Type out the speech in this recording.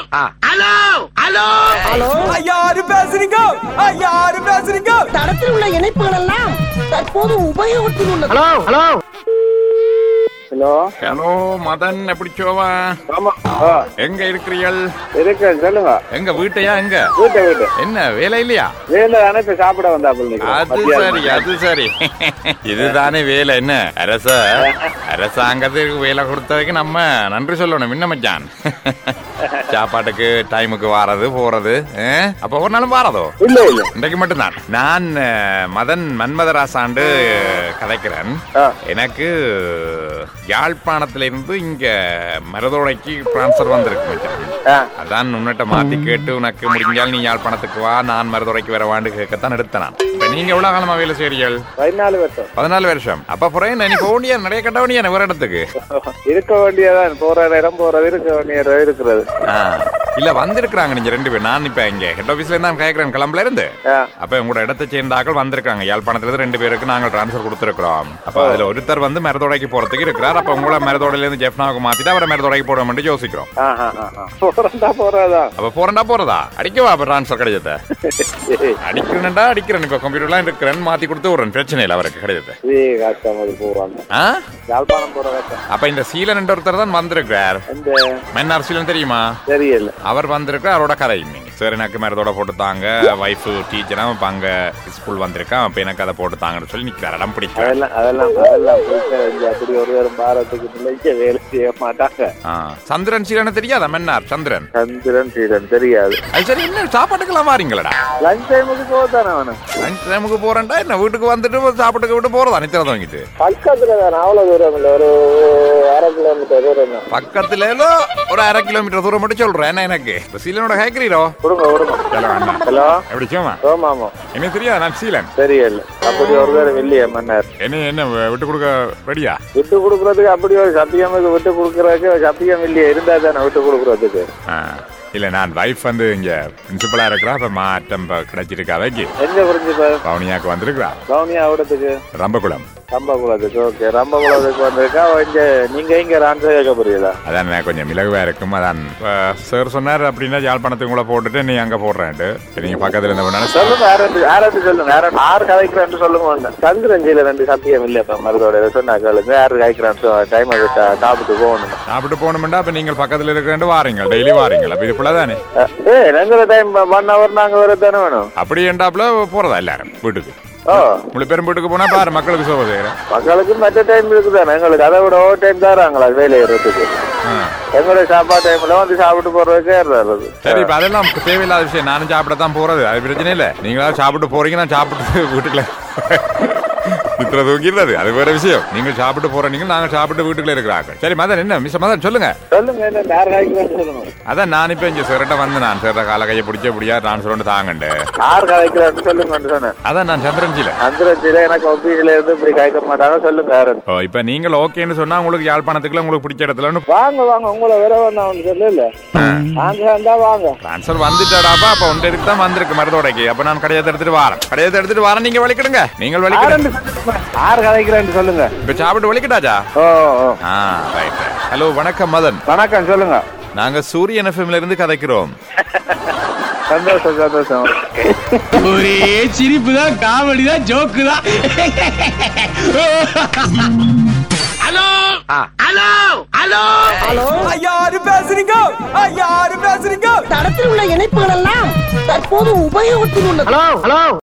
Hello hello hello யாரு பேசுறீங்க யாரு பேசுறீங்க தடத்தில் உள்ள இணைப்புகள் எல்லாம் தற்போது உபயோகத்தில் உள்ளது hello hello hello hello Madan எப்படி சோவா ஆமா ஆ எங்க இருக்கிறீர்கள் இருக்கு சொல்லுங்க எங்க வீட்டையா எங்க வீட்டை வீட்டு என்ன வேலை இல்லையா வேலை அனைத்து சாப்பிட வந்தாப்புல அது சரி அது சரி இதுதானே வேலை என்ன அரச அரசாங்கத்துக்கு வேலை கொடுத்ததுக்கு நம்ம நன்றி சொல்லணும் என்ன மச்சான் சாப்பாட்டுக்கு டைமுக்கு வாரது போறது ஆ? அப்ப ஒரு நாளும் வாரதோ இல்ல இல்ல இன்றைக்கு மட்டும்தான் நான் அஹ், மதன் மன்மதராசாண்டு கதைக்கிறேன் ஆ. எனக்கு யாழ்ப்பாணத்திலிருந்து இங்க மருதோடைக்கு டிரான்ஸ்ஃபர் வந்திருக்கு மச்சான். ஆ. அதான் உன்னிட்ட மாத்தி கேட்டு உனக்கு முடிஞ்சால் நீ யாழ்ப்பாணத்துக்கு வா நான் மருதோடைக்கு வரவாண்டு கேட்கத்தான் எடுத்தேன் நான் இப்ப நீங்க எவ்வளவு காலமா வேலை செய்றீர்கள் பதினாலு வருஷம் பதினாலு வருஷம் அப்ப புறைய நீ போக வேண்டிய நிறைய கட்ட வேண்டிய வேற இடத்துக்கு இருக்க வேண்டியதான் போற இடம் போறது இருக்க வேண்டிய இடம் இருக்கிறது ஆ. இல்ல வந்திருக்காங்க நீங்க ரெண்டு பேர் நான் இப்ப இங்க ஹெட் ஆபீஸ்ல இருந்து தான் கேட்கிறேன் கிளம்புல இருந்து ஆ. அப்ப உங்களோட இடத்தை சேர்ந்தாக்கள் வந்திருக்காங்க யாழ்ப்பாணத்துல இருந்து ரெண்டு பேருக்கு நாங்கள் டிரான்ஸ்ஃபர் கொடுத்துருக்கோம் அப்ப அதுல ஒருத்தர் வந்து மரதோடைக்கு போறதுக்கு இருக்கிறார் அப்ப உங்களை மரதோடையில இருந்து ஜெஃப்னாவுக்கு மாத்திட்டு அவரை மரதோடைக்கு போட மட்டும் யோசிக்கிறோம் ஆஹா, ஆஹா. போறதா போறதான் அப்ப போறேன்டா போறதா அடிக்கவா அப்ப டிரான்ஸ்ஃபர் கிடைச்சத அடிக்கிறேன்டா அடிக்கிறேன் இப்ப கம்ப்யூட்டர்லாம் இருக்கிறேன் மாத்தி கொடுத்து விடுறேன் பிரச்சனை இல்லை அவருக்கு கிடைச்சது இதே கஷ்டம் அது போவாங்க ஆ யாழ்ப்பாணம் போற கஷ்டம் அப்ப இந்த சீலன் என்ற ஒருத்தர் தான் வந்திருக்கிறார் இந்த மன்னார் சீலன் தெரியுமா தெரியல அவர் வந்திருக்க அவரோட கதை நீங்க சார் எனக்கு மரத்தோட போட்டு தாங்க ஒய்ஃப் டீச்சரா இப்ப அங்க ஸ்கூல் வந்திருக்கான் அப்ப எனக்கு அதை போட்டு தாங்கன்னு சொல்லி நிக்கிறார் இடம் பிடிக்கிறார் அதெல்லாம் அதெல்லாம் அதெல்லாம் போயிட்டு இங்க அப்படி ஒரு பேரும் பாரத்துக்கு பிள்ளைங்க வேலை செய்ய மாட்டாங்க ஆ, சந்திரன் சீலனை தெரியாதா மன்னார் சந்திரன் சந்திரன் சீரன் தெரியாது அது சரி என்ன சாப்பாட்டுக்கெல்லாம் வாரீங்களடா லஞ்ச் டைமுக்கு போதானே அவனு லஞ்ச் டைமுக்கு போறேன்டா என்ன வீட்டுக்கு வந்துட்டு சாப்பிட்டுக்கு விட்டு போறதா நித்திர தூங்கிட்டு பக்கத்துல தானே அவ்வளவு தூரம் இல்ல ஒரு அரை கிலோமீட்டர் தூரம் தான் பக்கத்துல ஏதோ ஒரு அரை கிலோமீட்டர் தூரம் மட்டும் சொல்றேன் என்ன எனக்கு இப்ப சீலனோட கேக்குறீரோ கொடுங்க கொடுங்க ஹலோ அண்ணா ஹலோ எப்படி சோமா ஆமாமா என்ன தெரியாது நான் சீலன் தெரியல அப்படி ஒரு பேர் இல்லையே மன்னர் என்ன என்ன விட்டு கொடுக்க ரெடியா விட்டு கொடுக்கறதுக்கு அப்படி ஒரு சத்தியமுக்கு விட்டு கொடுக்கறதுக்கு சத்தியம் இல்லையே இருந்தா தானே விட்டு கொடுக்கறதுக்கு ஆ, இல்ல நான் வைஃப் வந்து இங்க பிரின்சிபலா இருக்கிறா இப்ப மாற்றம் இப்ப கிடைச்சிருக்கா வைக்கி எங்க புரிஞ்சு பவுனியாக்கு வந்திருக்கிறா கவுனியா விடத்துக்கு ரம்பகுளம் ரம்பகுளத்துக்கு ஓகே ரம்பகுளத்துக்கு வந்திருக்கா இங்க நீங்க இங்க ஆன்சர் கேட்க புரியல அதான் நான் கொஞ்சம் மிளகுவா இருக்கும் அதான் சார் சொன்னார் அப்படின்னா யாழ்ப்பாணத்துக்கு உங்களை போட்டுட்டு நீ அங்க போடுறேன்ட்டு சரி, நீங்க பக்கத்துல இருந்த வேணாலும் சொல்லுங்க யாராவது யாராவது சொல்லுங்க யாராவது ஆறு கதைக்கிறேன்னு சொல்லுங்க ஒண்ணு சந்திரஞ்சியில ரெண்டு சத்தியம் இல்ல இப்ப மருதோட சொன்னா கேளுங்க யாரு கதைக்கிறான்னு டைம் டாப்புக்கு போகணும் சாப்பிட்டு போகணுமெண்டா அப்ப நீங்கள் பக்கத்துல இருக்கிறேன் வாரீங்க டெய்லி வாரீங்க அப்ப இது தானே ஏ ரெண்டு டைம் ஒன் ஹவர் நாங்க வர தானே வேணும் அப்படி என்றாப்புல போறதா எல்லாரும் வீட்டுக்கு ஓ முழு பேரும் வீட்டுக்கு போனா பாரு மக்களுக்கு சோபை செய்யறேன் மக்களுக்கு மற்ற டைம் இருக்குதானே எங்களுக்கு அதை விட ஓவர் டைம் தராங்களா வேலை ஏறதுக்கு எங்களுடைய சாப்பாடு டைம்ல வந்து சாப்பிட்டு போறதுக்கு ஏறுறது சரி இப்ப அதெல்லாம் தேவையில்லாத விஷயம் நானும் சாப்பிட தான் போறது அது பிரச்சனை இல்ல நீங்களா சாப்பிட்டு போறீங்க நான் சாப்பிட்டு வீட்டுக்குள்ள இத்தனை தூங்கிடுறது அது வேற விஷயம் நீங்க சாப்பிட்டு போறீங்க நாங்க சாப்பிட்டு வீட்டுக்குள்ள இருக்கிறாங்க சரி மதன் என்ன மிஸ் மதன் சொல்லுங்க சொல்லுங்க என்ன யார் கதைக்கிறான்னு சொல்லுங்க அதான் நான் இப்ப இங்க சிரட்ட வந்து நான் சிரட்ட கால கையை பிடிச்ச முடியா ட்ரான்ஸ்ஃபர் வந்து தாங்கண்டு யார் கதைக்கிறான்னு சொல்லுங்கன்னு சொன்னேன் அதான் நான் சந்திரன்ஜில சந்திரஞ்சில எனக்கு ஆபீஸ்ல இருந்து இப்படி கதைக்க மாட்டாங்க சொல்லுங்க யாரு ஓ இப்ப நீங்கள் ஓகேன்னு சொன்னா உங்களுக்கு யாழ்ப்பாணத்துக்குள்ள உங்களுக்கு பிடிச்ச இடத்துலன்னு வாங்க வாங்க உங்களை வேற வந்தவன் சொல்லல வாங்க வந்தா வாங்க ட்ரான்ஸ்ஃபர் வந்துட்டாடாப்பா அப்ப ஒன்று எடுத்து தான் வந்திருக்கு மருதோடைக்கு அப்ப நான் கடையத்தை எடுத்துட்டு வரேன் கடையத்தை எடுத்துட்டு வரேன் நீங்க வலிக்கிடுங்க நீங்கள் வலிக்கிடுங்க யார் கதைக்கிறான்னு சொல்லுங்க இப்ப சாப்பிட்டு வலிக்கிட்டாச்சா ஓ ஓ. ஆ ரைட் ஹலோ வணக்கம் மதன் வணக்கம் சொல்லுங்க நாங்க சூரியன் எஃப்எம்ல இருந்து கதைக்கிறோம் சந்தோஷம் சந்தோஷம் ஒரே சிரிப்பு தான் காமெடி தான் ஜோக்கு தான் ஹலோ ஹலோ ஹலோ ஹலோ யாரு பேசுறீங்க யாரு பேசுறீங்க தடத்தில் உள்ள இணைப்புகள் எல்லாம் தற்போது உபயோகத்தில் உள்ளது ஹலோ ஹலோ